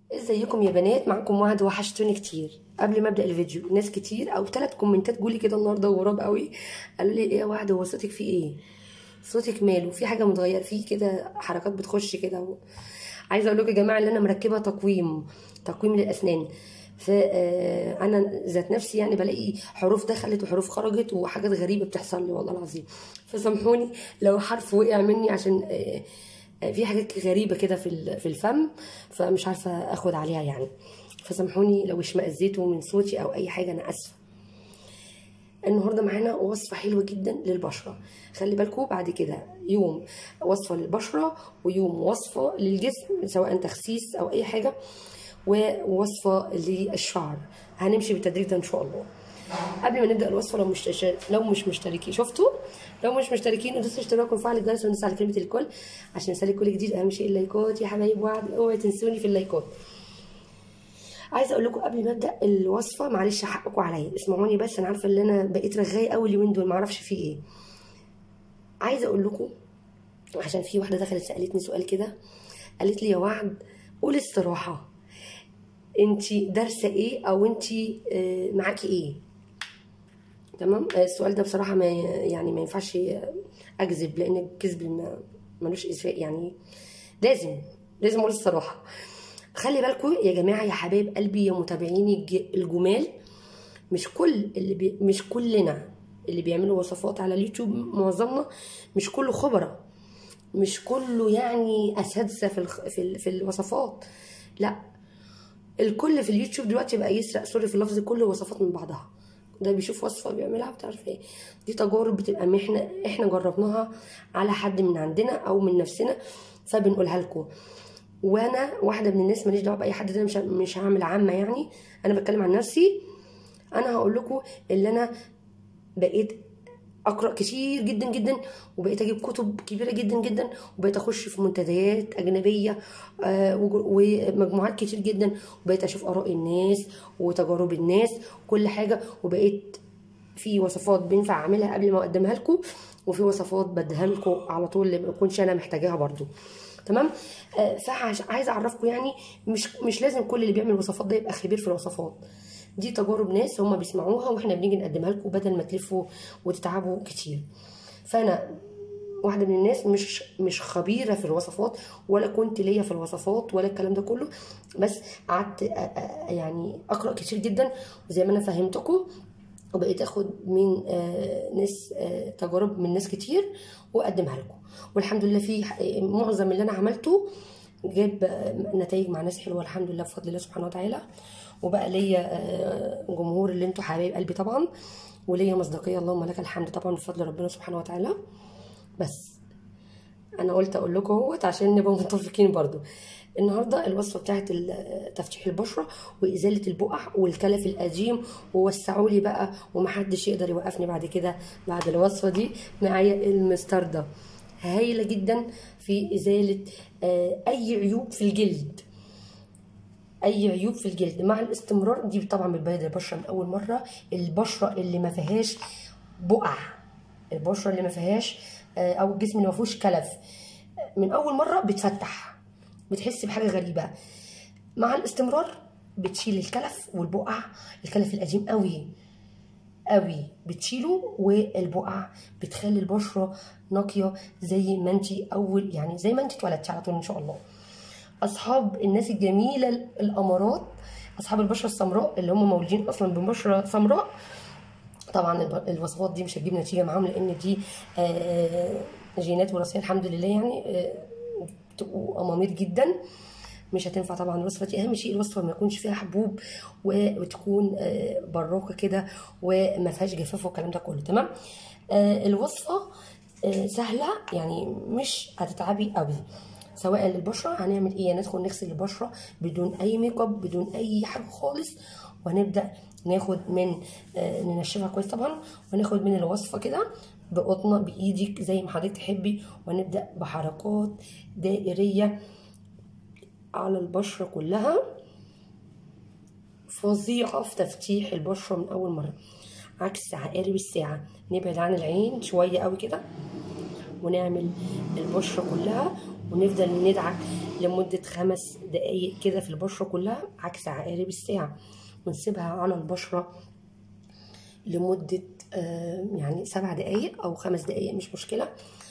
ازيكم يا بنات معاكم وعد وحشتوني كتير قبل ما ابدا الفيديو ناس كتير او ثلاث كومنتات جولي كده النهارده وغراب قوي قالوا لي ايه يا وعد هو صوتك فيه ايه صوتك ماله في حاجه متغير فيه كده حركات بتخش كده و... عايزه اقول لكم يا جماعه ان انا مركبه تقويم تقويم للاسنان فانا ذات نفسي يعني بلاقي حروف دخلت وحروف خرجت وحاجات غريبه بتحصل لي والله العظيم فسامحوني لو حرف وقع مني عشان آه، آه، في حاجات غريبه كده في ال- في الفم فمش عارفه اخد عليها يعني فسامحوني لو اشمئزيتوا من صوتي او اي حاجه انا اسفه النهارده معانا وصفه حلوه جدا للبشره خلي بالكم بعد كده يوم وصفه للبشره ويوم وصفه للجسم سواء تخسيس او اي حاجه ووصفه للشعر هنمشي بالتدريج ده ان شاء الله قبل ما نبدا الوصفه لو مش لو مش مشتركين شفتوا لو مش مشتركين ادوسوا اشتراك وفعل الجرس ونسى على كلمه الكل عشان يوصلك كل جديد اهم شيء اللايكات يا حبايب وعد اوعوا تنسوني في اللايكات عايزه اقول لكم قبل ما ابدا الوصفه معلش حقكم عليا اسمعوني بس انا عارفه ان انا بقيت رغايه قوي اليومين دول معرفش في ايه عايزه اقول لكم عشان في واحده دخلت سالتني سؤال كده قالت لي يا وعد قولي الصراحه انت دارسه ايه او انت آه، معاكي ايه تمام آه، السؤال ده بصراحه ما يعني ما ينفعش اكذب لان الكذب ما- ملوش اسفاء يعني لازم لازم اقول الصراحه خلي بالكم يا جماعه يا حبايب قلبي يا متابعيني الج- الجمال مش كل اللي بي مش كلنا اللي بيعملوا وصفات على اليوتيوب معظمنا مش كله خبره مش كله يعني اساتذه في الخ... في, ال... في الوصفات لا الكل في اليوتيوب دلوقتي بقى يسرق سوري في اللفظ كل وصفات من بعضها ده بيشوف وصفه بيعملها بتعرف ايه دي تجارب بتبقى ما احنا احنا جربناها على حد من عندنا او من نفسنا فبنقولها لكم وانا واحده من الناس ماليش دعوه باي حد ده مش مش هعمل عامه يعني انا بتكلم عن نفسي انا هقول لكم اللي انا بقيت اقرا كتير جدا جدا وبقيت اجيب كتب كبيره جدا جدا وبقيت اخش في منتديات اجنبيه آه، وج- ومجموعات كتير جدا وبقيت اشوف اراء الناس وتجارب الناس كل حاجه وبقيت في وصفات بينفع اعملها قبل ما اقدمها لكم وفي وصفات بديها لكم على طول اللي ما اكونش انا محتاجاها برضو تمام آه، فعايزه اعرفكم يعني مش مش لازم كل اللي بيعمل وصفات ده يبقى خبير في الوصفات دي تجارب ناس هم بيسمعوها واحنا بنيجي نقدمها لكم بدل ما تلفوا وتتعبوا كتير فانا واحده من الناس مش مش خبيره في الوصفات ولا كنت ليا في الوصفات ولا الكلام ده كله بس قعدت أ- أ- يعني اقرا كتير جدا وزي ما انا فهمتكم وبقيت اخد من آه، ناس آه، تجارب من ناس كتير واقدمها لكم والحمد لله في ح- معظم اللي انا عملته جاب آه، نتائج مع ناس حلوه الحمد لله بفضل الله سبحانه وتعالى وبقى ليا آه، جمهور اللي انتوا حبايب قلبي طبعا وليا مصداقيه اللهم لك الحمد طبعا بفضل ربنا سبحانه وتعالى بس انا قلت اقول لكم اهوت عشان نبقى متفقين برضو النهارده الوصفه بتاعت ال- تفتيح البشره وازاله البقع والكلف القديم ووسعوا لي بقى ومحدش يقدر يوقفني بعد كده بعد الوصفه دي معايا المستردة هايله جدا في ازاله آه، اي عيوب في الجلد اي عيوب في الجلد مع الاستمرار دي طبعا بتبيض البشره من اول مره البشره اللي ما فيهاش بقع البشره اللي ما فيهاش آه، او الجسم اللي ما فيهوش كلف من اول مره بتفتح بتحس بحاجه غريبه مع الاستمرار بتشيل الكلف والبقع الكلف القديم قوي قوي بتشيله والبقع بتخلي البشره نقيه زي ما انت اول يعني زي ما انت اتولدتي على طول ان شاء الله اصحاب الناس الجميله الامارات اصحاب البشره السمراء اللي هم مولودين اصلا ببشره سمراء طبعا الب- الوصفات دي مش هتجيب نتيجه معاهم لان دي آه، جينات وراثيه الحمد لله يعني آه، بتبقوا امامير جدا مش هتنفع طبعا الوصفه دي اهم شيء الوصفه ما يكونش فيها حبوب و- وتكون آه، براقه كده وما فيهاش جفاف والكلام ده كله تمام آه، الوصفه آه، سهله يعني مش هتتعبي قوي سواء للبشره هنعمل ايه ندخل نغسل البشره بدون اي ميك اب بدون اي حاجه خالص وهنبدا ناخد من آه، ننشفها كويس طبعا وناخد من الوصفه كده بقطنه بايدك زي ما حضرتك تحبي ونبدا بحركات دائريه على البشره كلها فظيعه في تفتيح البشره من اول مره عكس عقارب الساعه نبعد عن العين شويه قوي كده ونعمل البشره كلها ونفضل ندعك لمدة خمس دقايق كده في البشرة كلها عكس عقارب الساعة ونسيبها على البشرة لمدة آه، يعني سبع دقايق أو خمس دقايق مش مشكلة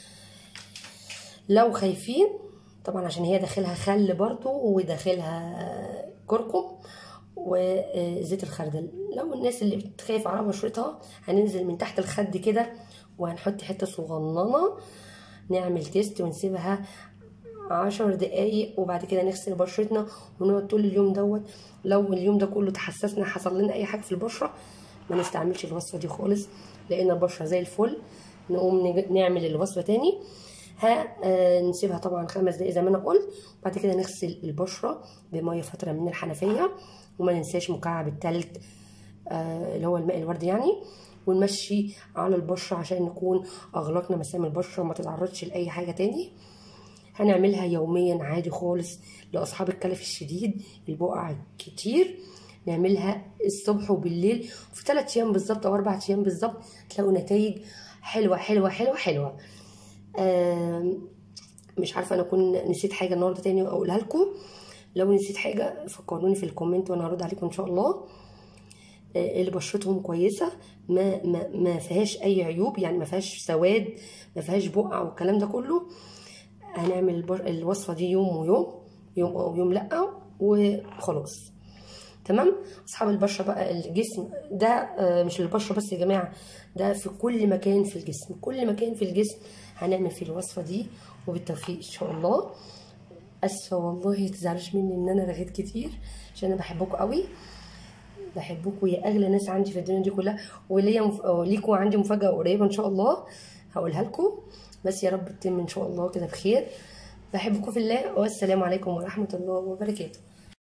لو خايفين طبعا عشان هي داخلها خل برضو وداخلها كركم وزيت الخردل لو الناس اللي بتخاف على بشرتها هننزل من تحت الخد كده وهنحط حته صغننه نعمل تيست ونسيبها عشر دقايق وبعد كده نغسل بشرتنا ونقعد طول اليوم دوت لو اليوم ده كله تحسسنا حصل لنا اي حاجه في البشره ما نستعملش الوصفه دي خالص لقينا البشره زي الفل نقوم نج- نعمل الوصفه تاني ها آه نسيبها طبعا خمس دقايق زي ما انا قلت بعد كده نغسل البشره بميه فتره من الحنفيه وما ننساش مكعب التلج آه اللي هو الماء الورد يعني ونمشي على البشره عشان نكون اغلقنا مسام البشره وما تتعرضش لاي حاجه تاني هنعملها يوميا عادي خالص لاصحاب الكلف الشديد البقع كتير نعملها الصبح وبالليل في ثلاث ايام بالظبط او اربع ايام بالظبط تلاقوا نتائج حلوه حلوه حلوه حلوه آم، مش عارفه انا اكون نسيت حاجه النهارده تاني اقولها لكم لو نسيت حاجه فكروني في الكومنت وانا هرد عليكم ان شاء الله آه، اللي بشرتهم كويسه ما ما ما فيهاش اي عيوب يعني ما فيهاش سواد ما فيهاش بقع والكلام ده كله هنعمل البر- الوصفه دي يوم ويوم يوم او يوم لا وخلاص تمام اصحاب البشره بقى الجسم ده آه، مش البشره بس يا جماعه ده في كل مكان في الجسم كل مكان في الجسم هنعمل فيه الوصفه دي وبالتوفيق ان شاء الله اسفه والله تزعلوش مني ان انا رغيت كتير عشان انا بحبكم قوي بحبكم يا اغلى ناس عندي في الدنيا دي كلها وليا مف... آه، ليكوا عندي مفاجاه قريبه ان شاء الله هقولها لكم بس يا رب تتم ان شاء الله كده بخير بحبكم في الله والسلام عليكم ورحمه الله وبركاته